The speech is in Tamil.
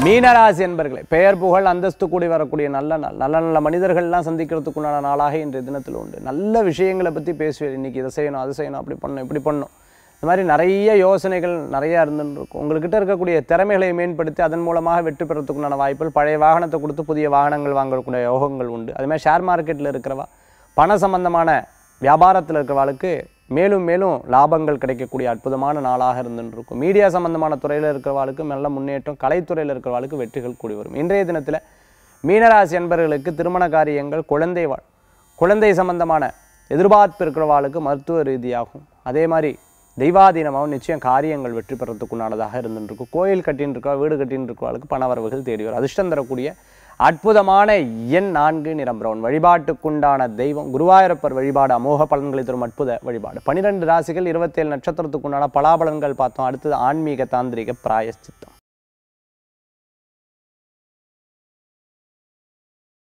மீனராசி என்பர்களே பெயர் புகழ் அந்தஸ்து கூடி வரக்கூடிய நல்ல நாள் நல்ல நல்ல மனிதர்கள்லாம் சந்திக்கிறதுக்குண்டான நாளாக இன்றைய தினத்தில் உண்டு நல்ல விஷயங்களை பற்றி பேசுவேன் இன்னைக்கு இதை செய்யணும் அது செய்யணும் அப்படி பண்ணணும் இப்படி பண்ணணும் இந்த மாதிரி நிறைய யோசனைகள் நிறையா இருந்துன்னு இருக்கும் உங்கள்கிட்ட இருக்கக்கூடிய திறமைகளை மேம்படுத்தி அதன் மூலமாக வெற்றி பெறத்துக்குண்டான வாய்ப்புகள் பழைய வாகனத்தை கொடுத்து புதிய வாகனங்கள் வாங்கக்கூடிய யோகங்கள் உண்டு அதுமாதிரி ஷேர் மார்க்கெட்டில் இருக்கிறவா பண சம்பந்தமான வியாபாரத்தில் இருக்கிறவாளுக்கு மேலும் மேலும் லாபங்கள் கிடைக்கக்கூடிய அற்புதமான நாளாக இருந்துட்டு இருக்கும் மீடியா சம்பந்தமான துறையில் இருக்கிறவாளுக்கு நல்ல முன்னேற்றம் கலைத்துறையில் இருக்கிறவாளுக்கு வெற்றிகள் கூடி வரும் இன்றைய தினத்தில் மீனராசி என்பவர்களுக்கு திருமண காரியங்கள் குழந்தை வாழ் குழந்தை சம்பந்தமான எதிர்பார்ப்பு இருக்கிறவாளுக்கு மருத்துவ ரீதியாகும் அதே மாதிரி தெய்வாதீனமாகவும் நிச்சயம் காரியங்கள் வெற்றி பெறத்துக்குண்டானதாக இருந்துட்டு இருக்கும் கோயில் கட்டின்னு இருக்கா வீடு கட்டின்னு இருக்கிறவாளுக்கு பணவரவுகள் தேடி வரும் அதிர்ஷ்டம் தரக்கூடிய அற்புதமான எண் நான்கு நிறம் பிரவுன் வழிபாட்டுக்குண்டான தெய்வம் குருவாயூரப்பர் வழிபாடு அமோக பலன்களை தரும் அற்புத வழிபாடு பனிரெண்டு ராசிகள் இருபத்தேழு நட்சத்திரத்துக்குண்டான பலாபலன்கள் பார்த்தோம் அடுத்தது ஆன்மீக தாந்திரிக பிராயஷ்சித்தம்